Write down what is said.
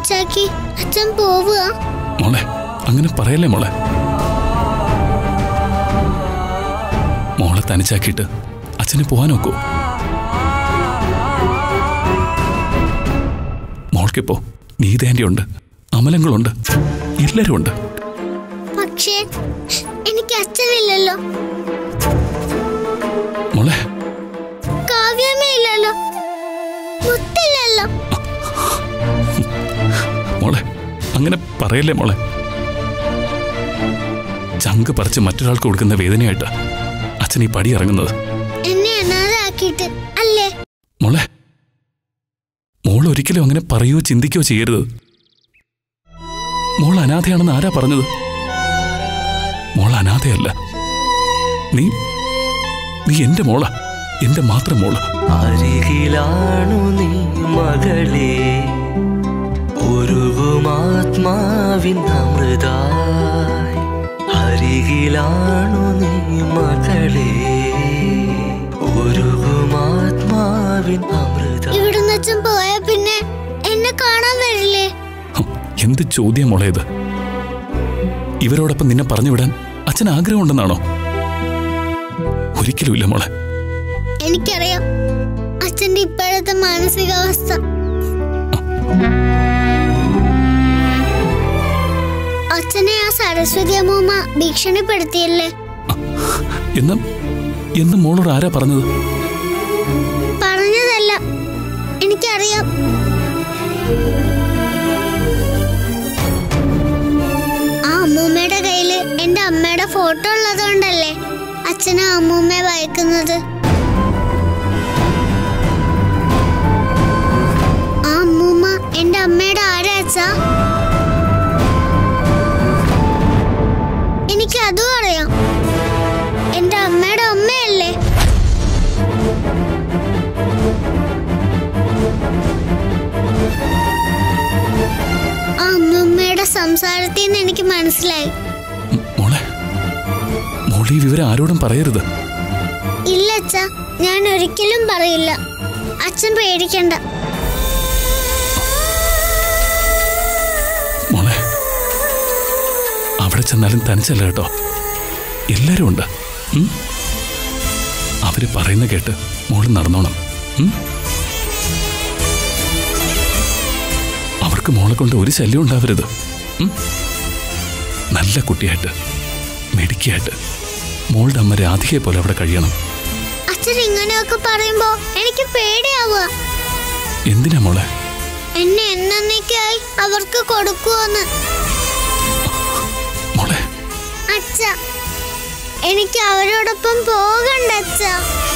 തനിച്ചാക്കി അച്ഛൻ പോവുക മോളെ അങ്ങനെ പറയല്ലേ മോളെ മോളെ തനിച്ചാക്കിയിട്ട് അച്ഛനെ പോകാൻ നോക്കൂ മോൾക്കിപ്പോ നീതേൻ്റെ ഉണ്ട് അമലങ്ങളുണ്ട് എല്ലാരും ഉണ്ട് പക്ഷേ എനിക്ക് അച്ഛനില്ലല്ലോ മോളെ കാവ്യമയില്ലല്ലോ മുത്തില്ലല്ലോ മോളെ അങ്ങനെ പറയല്ലേ മോളെ ചങ്ക് പറിച്ച് മറ്റൊരാൾക്ക് കൊടുക്കുന്ന വേദനയായിട്ട് അച്ഛൻ ഈ പടി ഇറങ്ങുന്നത് എന്നെ അനാഥാക്കിയിട്ട് അല്ലേ മോളെ മോൾ ഒരിക്കലും അങ്ങനെ പറയുകയോ ചിന്തിക്കുകയോ ചെയ്യരുത് മോൾ അനാഥയാണെന്ന് ആരാ പറഞ്ഞത് മോൾ അനാഥയല്ല നീ നീ എന്റെ മോളാ എന്റെ മാത്രം മോള് അരികിലാണു നീ മകളെ ഒരുകുമാത്മാവിൻ അമൃതായി അരികിലാണു നീ മകളെ ഒരുകുമാത്മാവിൻ അമൃത ഇവിടുന്ന് അച്ഛൻ പോയ പിന്നെ എന്നെ കാണാൻ വരില്ലേ ഹും, എന്ത് ചോദ്യം മോളെ ഇത് ഇവരോടൊപ്പം നിന്നെ പറഞ്ഞു വിടാൻ അച്ഛൻ ആഗ്രഹമുണ്ടെന്നാണോ ഒരിക്കലുമില്ല മോളെ എനിക്കറിയാം അച്ഛന്റെ ഇപ്പോഴത്തെ മാനസികാവസ്ഥ അച്ഛനെ ആ സരസ്വതി അമ്മൂമ്മ ഭീഷണിപ്പെടുത്തിയല്ലേ എന്നും എന്നും മോളോട് ആരാ പറഞ്ഞത് പറഞ്ഞതല്ല എനിക്കറിയാം ആ അമ്മൂമ്മയുടെ കയ്യില് എന്റെ അമ്മയുടെ ഫോട്ടോ ഉള്ളതുകൊണ്ടല്ലേ അച്ഛനും അമ്മൂമ്മയെ ഭയക്കുന്നത് ആ അമ്മൂമ്മ എന്റെ അമ്മയുടെ ആരാ അച്ഛാ എനിക്ക് അതും അറിയാം എന്റെ അമ്മയുടെ അമ്മയല്ലേ ആ അമ്മൂമ്മയുടെ സംസാരത്തിൽ നിന്ന് എനിക്ക് മനസ്സിലായി ഉം, മോളെ മോളെ ഈ വിവരം ആരോടും പറയരുത് ഇല്ല അച്ഛ ഞാൻ ഒരിക്കലും പറയില്ല അച്ഛൻ പേടിക്കണ്ട മോളെ അവിടെ ചെന്നാലും തനിച്ചല്ല കേട്ടോ എല്ലാരും ഉണ്ട് ഉം? അവര് പറയുന്ന കേട്ട് മോള് നടന്നോണം ഉം? അവർക്ക് മോളെ കൊണ്ട് ഒരു ശല്യം ഉണ്ടാവരുത് ഉം? നല്ല കുട്ടിയായിട്ട് മെടുക്കിയായിട്ട് മോളുടെ അമ്മ രാധികയെ പോലെ അവിടെ കഴിയണം അച്ഛൻ ഇങ്ങനെയൊക്കെ പറയുമ്പോ എനിക്ക് പേടിയാവുക എന്തിനാ മോളെ എന്നെ എന്നേക്കായി അവർക്ക് കൊടുക്കുവോന്ന് മോളെ അച്ഛ എനിക്ക് അവരോടൊപ്പം പോകണ്ട അച്ഛ